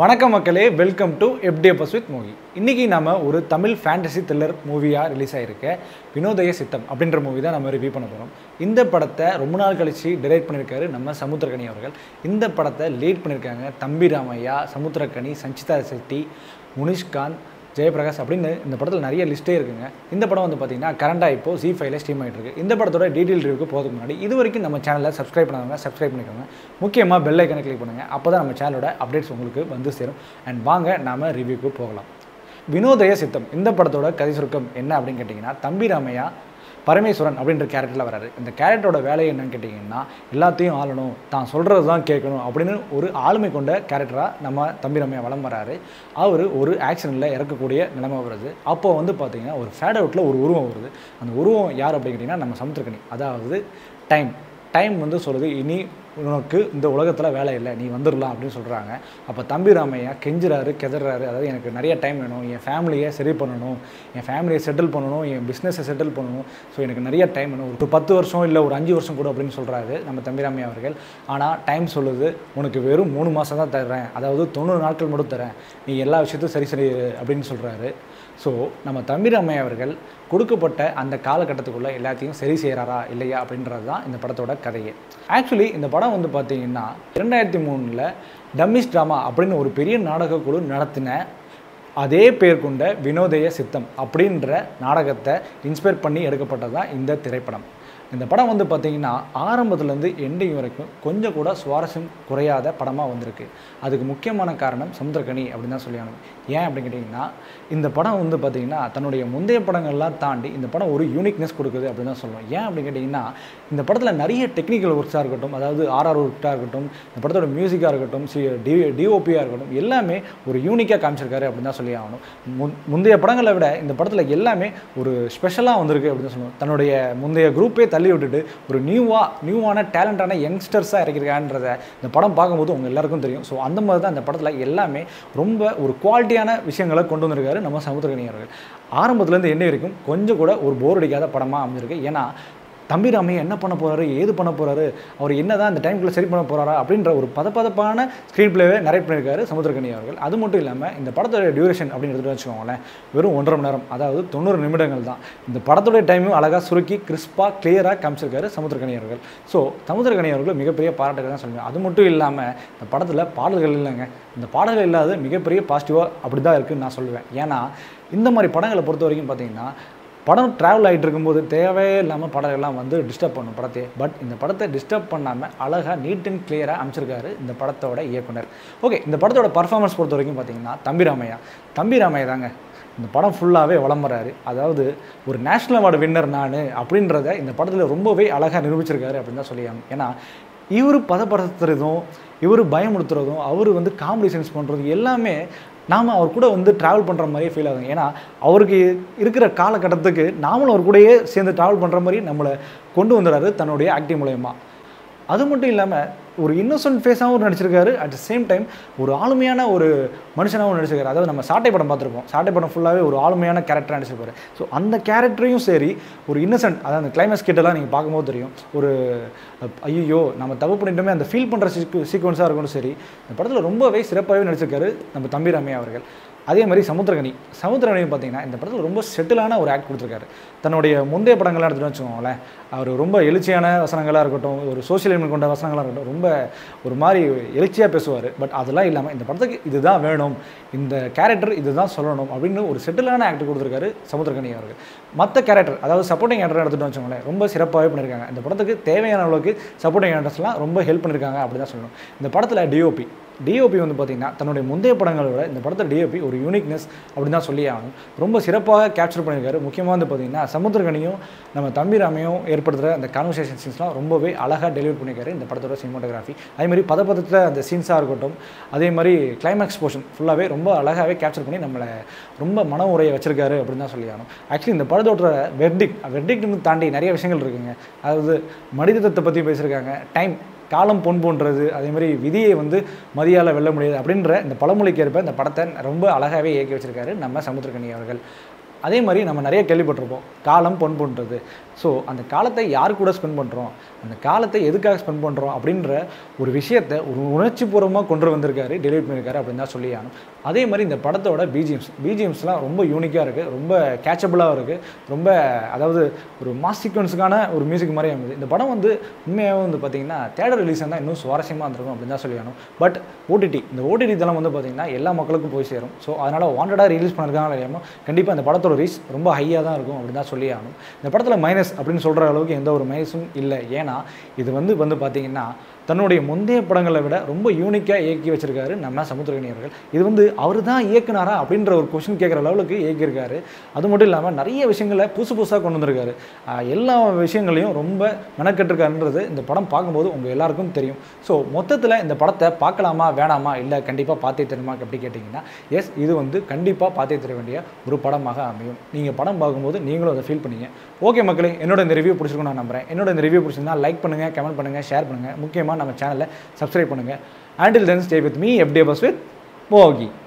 வணக்கம் மக்களே welcome to FDFS with movie இன்றைக்கி நம்ம ஒரு தமிழ் ஃபேண்டசி த்ரில்லர் மூவியாக ரிலீஸ் ஆகிருக்க வினோதய சித்தம் அப்படின்ற மூவி தான் நம்ம ரிவ்யூ பண்ண போகிறோம் இந்த படத்தை ரொம்ப நாள் கழிச்சு டிரெக்ட் பண்ணியிருக்காரு நம்ம சமுத்திரகனி அவர்கள் இந்த படத்தை லீட் பண்ணியிருக்காங்க தம்பி ராமையா சமுத்திரகனி சஞ்சிதா செட்டி முனிஷ்காந்த் ஜெயபிரகாஷ் அப்படின்னு இந்த படத்தில் நிறைய லிஸ்ட்டே இருக்குங்க இந்த படம் வந்து பார்த்தீங்கன்னா கரண்டாக இப்போ ஜி ஃபைவ்ல ஸ்ட்ரீம் ஆகிட்டு இருக்கு இந்த படத்தோட டீட்டெயில் ரிவ்யூக்கு போகிறதுக்கு முன்னாடி இது வரைக்கும் நம்ம சேனலை சப்ஸ்கிரைப் பண்ணாதவங்க சப்ஸ்கிரைப் பண்ணிக்கோங்க முக்கியமாக பெல் ஐக்கனை கிளிக் பண்ணுங்கள் அப்போ தான் நம்ம சேனலோட அப்டேட்ஸ் உங்களுக்கு வந்து சேரும் அண்ட் வாங்க நாம ரிவ்யூக்கு போகலாம் வினோதய சித்தம் இந்த படத்தோட கதை சுருக்கம் என்ன அப்படின்னு கேட்டிங்கன்னா தம்பி ராமையா பரமேஸ்வரன் அப்படின்ற கேரக்டரில் வராரு இந்த கேரக்டரோட வேலை என்னன்னு கேட்டிங்கன்னா எல்லாத்தையும் ஆளணும் தான் சொல்கிறது தான் கேட்கணும் அப்படின்னு ஒரு ஆளுமை கொண்ட கேரக்டராக நம்ம தம்பி ரம்யா வளம் வராரு அவர் ஒரு ஆக்சிடெண்ட்டில் இறக்கக்கூடிய நிலைமை வருது அப்போ வந்து பார்த்தீங்கன்னா ஒரு ஃபேட் அவுட்டில் ஒரு உருவம் வருது அந்த உருவம் யார் அப்படின்னு கேட்டிங்கன்னா நம்ம சமுத்திரக்கனி அதாவது டைம் டைம் வந்து சொல்லுது இனி உனக்கு இந்த உலகத்தில் வேலை இல்லை நீ வந்துடலாம் அப்படின்னு சொல்கிறாங்க அப்போ தம்பி ராமையா கெஞ்சுறாரு கெதறாரு அதாவது எனக்கு நிறைய டைம் வேணும் என் ஃபேமிலியை சரி பண்ணணும் என் ஃபேமிலியை செட்டில் பண்ணணும் என் பிஸ்னஸை செட்டில் பண்ணணும் ஸோ எனக்கு நிறைய டைம் வேணும் ஒரு பத்து வருஷம் இல்லை ஒரு அஞ்சு வருஷம் கூட அப்படின்னு சொல்கிறாரு நம்ம தம்பி ராமையா அவர்கள் ஆனால் டைம் சொல்லுது உனக்கு வெறும் மூணு மாதம் தான் தர்றேன் அதாவது தொண்ணூறு நாட்கள் மட்டும் தரேன் நீ எல்லா விஷயத்தையும் சரி சரி அப்படின்னு சொல்கிறாரு ஸோ நம்ம தம்பிராமை அவர்கள் கொடுக்கப்பட்ட அந்த காலகட்டத்துக்குள்ளே எல்லாத்தையும் சரி செய்கிறாரா இல்லையா அப்படின்றது தான் இந்த படத்தோட கதையே ஆக்சுவலி இந்த படம் வந்து பார்த்தீங்கன்னா இரண்டாயிரத்தி மூணில் டம்மிஸ் ட்ராமா அப்படின்னு ஒரு பெரிய நாடக குழு நடத்தின அதே பேர் கொண்ட வினோதய சித்தம் அப்படின்ற நாடகத்தை இன்ஸ்பயர் பண்ணி எடுக்கப்பட்டது தான் இந்த திரைப்படம் இந்த படம் வந்து பார்த்திங்கன்னா ஆரம்பத்துலேருந்து எண்டிங் வரைக்கும் கொஞ்சம் கூட சுவாரஸ்யம் குறையாத படமாக வந்திருக்கு அதுக்கு முக்கியமான காரணம் சமுத்திரக்கனி அப்படின்னு தான் சொல்லியானது ஏன் அப்படின்னு கேட்டிங்கன்னா இந்த படம் வந்து பார்த்திங்கன்னா தன்னுடைய முந்தைய படங்கள்லாம் தாண்டி இந்த படம் ஒரு யூனிக்னஸ் கொடுக்குது அப்படின்னு தான் சொல்லுவோம் ஏன் அப்படின்னு கேட்டிங்கன்னா இந்த படத்தில் நிறைய டெக்னிக்கல் ஒர்க்ஸாக இருக்கட்டும் அதாவது ஆர்ஆர் ஒர்க்காக இருக்கட்டும் இந்த படத்தோட மியூசிக்காக இருக்கட்டும் சி டி டிஓபியாக இருக்கட்டும் எல்லாமே ஒரு யூனிக்காக காமிச்சிருக்காரு அப்படின்னு தான் சொல்லி ஆகணும் முன் முந்தைய படங்களை விட இந்த படத்தில் எல்லாமே ஒரு ஸ்பெஷலாக வந்திருக்கு அப்படின்னு தான் சொல்லணும் தன்னுடைய முந்தைய குரூப்பே தள்ளி விட்டுட்டு ஒரு நியூவாக நியூவான டேலண்டான யங்ஸ்டர்ஸாக இறக்கிருக்கான்றத இந்த படம் பார்க்கும்போது உங்கள் எல்லாருக்கும் தெரியும் ஸோ அந்த மாதிரி தான் இந்த படத்தில் எல்லாமே ரொம்ப ஒரு குவாலிட்டியான விஷயங்களை கொண்டு வந்திருக்காரு நம்ம சமுத்திரகனி அவர்கள் ஆரம்பத்துலேருந்து என்ன வரைக்கும் கொஞ்சம் கூட ஒரு போர் அடிக்காத படமாக அமைஞ்சிருக்கு ஏன்னா தம்பி ராமையா என்ன பண்ண போகிறாரு ஏது பண்ண போகிறாரு அவர் என்ன தான் இந்த டைம்குள்ளே சரி பண்ண போகிறாரா அப்படின்ற ஒரு பதப்பதப்பான ஸ்க்ரீன் பிளேவே நரேட் பண்ணியிருக்காரு சமுத்திரகனி அவர்கள் அது மட்டும் இல்லாமல் இந்த படத்தோட டியூரேஷன் அப்படின்னு எடுத்துகிட்டு வச்சுக்கோங்களேன் வெறும் ஒன்றரை மணி நேரம் அதாவது தொண்ணூறு நிமிடங்கள் தான் இந்த படத்தோட டைமும் அழகாக சுருக்கி கிறிஸ்பாக கிளியராக காமிச்சிருக்காரு சமுத்திரகனி அவர்கள் ஸோ சமுத்திரகனி அவர்கள் மிகப்பெரிய பாராட்டுகள் தான் சொல்லுவேன் அது மட்டும் இல்லாமல் இந்த படத்தில் பாடல்கள் இல்லைங்க இந்த பாடல்கள் இல்லாத மிகப்பெரிய பாசிட்டிவாக அப்படி தான் இருக்குன்னு நான் சொல்லுவேன் ஏன்னா இந்த மாதிரி படங்களை பொறுத்த வரைக்கும் பார்த்தீங்கன்னா படம் ட்ராவல் ஆகிட்டு இருக்கும்போது தேவையே இல்லாமல் படம் எல்லாம் வந்து டிஸ்டர்ப் பண்ணும் படத்தையே பட் இந்த படத்தை டிஸ்டர்ப் பண்ணாமல் அழகாக நீட் அண்ட் கிளியராக அமைச்சிருக்காரு இந்த படத்தோட இயக்குனர் ஓகே இந்த படத்தோட பர்ஃபார்மன்ஸ் பொறுத்த வரைக்கும் பார்த்தீங்கன்னா தம்பி ராமையா தம்பி ராமையா தாங்க இந்த படம் ஃபுல்லாகவே வளம்புறாரு அதாவது ஒரு நேஷ்னல் அவார்டு வின்னர் நான் அப்படின்றத இந்த படத்தில் ரொம்பவே அழகாக நிரூபிச்சிருக்காரு அப்படின்னு தான் சொல்லி ஏன்னா இவர் பதப்படுத்துறதும் இவர் பயமுடுத்துறதும் அவர் வந்து காமெடி சென்ஸ் பண்ணுறதும் எல்லாமே நாம் அவர் கூட வந்து ட்ராவல் பண்ணுற மாதிரியே ஃபீல் ஆகுது ஏன்னா அவருக்கு இருக்கிற காலகட்டத்துக்கு நாமளும் அவர் கூடயே சேர்ந்து ட்ராவல் பண்ணுற மாதிரி நம்மளை கொண்டு வந்துடுறாரு தன்னுடைய ஆக்டிங் மூலயமா அது மட்டும் இல்லாமல் ஒரு இன்னோசன்ட் ஃபேஸாகவும் நடிச்சிருக்காரு அட் த சேம் டைம் ஒரு ஆளுமையான ஒரு மனுஷனாகவும் நடிச்சிருக்காரு அதாவது நம்ம சாட்டை படம் பார்த்துருப்போம் சாட்டை படம் ஃபுல்லாகவே ஒரு ஆளுமையான கேரக்டராக நடிச்சிருப்பாரு ஸோ அந்த கேரக்டரையும் சரி ஒரு இன்னசென்ட் அதாவது அந்த கிளைமேக்ஸ் கிட்டலாம் நீங்கள் பார்க்கும்போது தெரியும் ஒரு ஐயோ நம்ம தப்பு பண்ணிட்டோமே அந்த ஃபீல் பண்ணுற சீக்கு சீக்வன்ஸாக இருக்கணும் சரி இந்த படத்தில் ரொம்பவே சிறப்பாகவே நடிச்சிருக்காரு நம்ம தம்பி ராமையா அவர்கள் அதே மாதிரி சமுத்திரகனி சமுத்திரகனி பார்த்தீங்கன்னா இந்த படத்தில் ரொம்ப செட்டிலான ஒரு ஆக்ட் கொடுத்துருக்காரு தன்னுடைய முந்தைய படங்கள்லாம் எடுத்துகிட்டு வச்சுக்கோங்களேன் அவர் ரொம்ப எழுச்சியான வசனங்களாக இருக்கட்டும் ஒரு சோசியல் எலிமெண்ட் கொண்ட வசனங்களாக இருக்கட்டும் ரொம்ப ஒரு மாதிரி எழுச்சியாக பேசுவார் பட் அதெல்லாம் இல்லாமல் இந்த படத்துக்கு இதுதான் வேணும் இந்த கேரக்டர் இதுதான் சொல்லணும் அப்படின்னு ஒரு செட்டிலான ஆக்ட் கொடுத்துருக்காரு சமுத்திரகனி அவர்கள் மற்ற கேரக்டர் அதாவது சப்போர்ட்டிங் கேரக்டர் எடுத்துகிட்டு வச்சுக்கோங்களேன் ரொம்ப சிறப்பாகவே பண்ணியிருக்காங்க இந்த படத்துக்கு தேவையான அளவுக்கு சப்போர்ட்டிங் கேரக்டர்ஸ்லாம் ரொம்ப ஹெல்ப் பண்ணியிருக்காங்க அப்படி தான் சொல்லணும் இந்த படத்தில் டிஓபி டிஓபி வந்து பார்த்திங்கன்னா தன்னுடைய முந்தைய படங்களோட இந்த படத்தை டிஓபி ஒரு யூனிக்னஸ் அப்படின்னு தான் சொல்லி ஆகணும் ரொம்ப சிறப்பாக கேப்சர் பண்ணியிருக்காரு முக்கியமாக வந்து பார்த்திங்கன்னா சமுத்திரகனியும் நம்ம தம்பிராமையும் ஏற்படுத்துகிற அந்த கான்வர்சேஷன் சீன்ஸ்லாம் ரொம்பவே அழகாக டெலிவரி பண்ணியிருக்காரு இந்த படத்தோட சினிமாட்டோகிராஃபி அதே மாதிரி பதப்பதத்தில் அந்த சீன்ஸாக இருக்கட்டும் அதே மாதிரி கிளைமேக்ஸ் போர்ஷன் ஃபுல்லாகவே ரொம்ப அழகாகவே கேப்சர் பண்ணி நம்மளை ரொம்ப மன உரையை வச்சிருக்காரு அப்படின்னு தான் சொல்லி ஆகணும் ஆக்சுவலி இந்த படத்தோட வெர்டிக் வெர்டிக்ட்னு தாண்டி நிறைய விஷயங்கள் இருக்குங்க அதாவது மனிதத்தை பற்றி பேசியிருக்காங்க டைம் காலம் பொன் போன்றது அதே மாதிரி விதியை வந்து மதியால் வெல்ல முடியாது அப்படின்ற இந்த பழமொழிக்கு ஏற்ப இந்த படத்தை ரொம்ப அழகாகவே இயக்கி வச்சிருக்காரு நம்ம சமுத்திரகனி அவர்கள் அதே மாதிரி நம்ம நிறைய கேள்விப்பட்டிருப்போம் காலம் பொன் போன்றது ஸோ அந்த காலத்தை யார் கூட ஸ்பெண்ட் பண்ணுறோம் அந்த காலத்தை எதுக்காக ஸ்பெண்ட் பண்ணுறோம் அப்படின்ற ஒரு விஷயத்தை ஒரு உணர்ச்சிபூர்வமாக கொண்டு வந்திருக்காரு டெலிவரி பண்ணியிருக்காரு அப்படின்னு தான் சொல்லி ஆகணும் அதே மாதிரி இந்த படத்தோட பிஜிஎம்ஸ் பிஜிஎம்ஸ்லாம் ரொம்ப யூனிக்காக இருக்குது ரொம்ப கேட்சபிளாக இருக்குது ரொம்ப அதாவது ஒரு மாஸ் சீக்வன்ஸுக்கான ஒரு மியூசிக் மாதிரி அமைது இந்த படம் வந்து உண்மையாகவே வந்து பார்த்தீங்கன்னா தேட்டர் ரிலீஸ் தான் இன்னும் சுவாரஸ்யமாக இருந்திருக்கும் அப்படின்னு தான் சொல்லி ஆகணும் பட் ஓடிடி இந்த ஓடிடி தளம் வந்து பார்த்தீங்கன்னா எல்லா மக்களுக்கும் போய் சேரும் ஸோ அதனால் வாண்டடாக ரிலீஸ் பண்ணிருக்காங்க இல்லையாமோ கண்டிப்பாக இந்த படத்தோட ரீச் ரொம்ப ஹையாக தான் இருக்கும் அப்படின்னு தான் சொல்லி ஆகணும் இந்த படத்தில் மைனஸ் அப்படின்னு சொல்கிற அளவுக்கு எந்த ஒரு மைனஸும் இல்லை ஏன்னா இது வந்து வந்து பார்த்தீங்கன்னா தன்னுடைய முந்தைய படங்களை விட ரொம்ப யூனிக்காக இயக்கி வச்சிருக்காரு நம்ம சமுத்திரகனி அவர்கள் இது வந்து அவர் தான் இயக்குனாரா அப்படின்ற ஒரு கொஷின் கேட்குற லெவலுக்கு இயக்கியிருக்காரு அது மட்டும் இல்லாமல் நிறைய விஷயங்களை புதுசு புதுசாக கொண்டு வந்திருக்காரு ஆஹ் எல்லா விஷயங்களையும் ரொம்ப மெனக்கெட்டிருக்காருன்றது இந்த படம் பார்க்கும்போது உங்கள் எல்லாருக்கும் தெரியும் ஸோ மொத்தத்தில் இந்த படத்தை பார்க்கலாமா வேணாமா இல்லை கண்டிப்பாக பார்த்தே தெரியுமா அப்படி கேட்டிங்கன்னா எஸ் இது வந்து கண்டிப்பாக பார்த்தே தெரிய வேண்டிய ஒரு படமாக அமையும் நீங்கள் படம் பார்க்கும்போது நீங்களும் அதை ஃபீல் பண்ணீங்க ஓகே மக்களே என்னோட இந்த ரிவ்யூ பிடிச்சிருக்கும் நான் நம்புறேன் என்னோட இந்த ரிவ்யூ பிடிச்சிருந்தா லைக் பண்ணுங்கள் கமெண்ட் பண்ணுங்கள் ஷேர் பண்ணுங்கள் முக்கியமாக நம்ம சேனலை சப்ஸ்கிரைப் பண்ணுங்கள் and till then stay with me FDFS with மோகி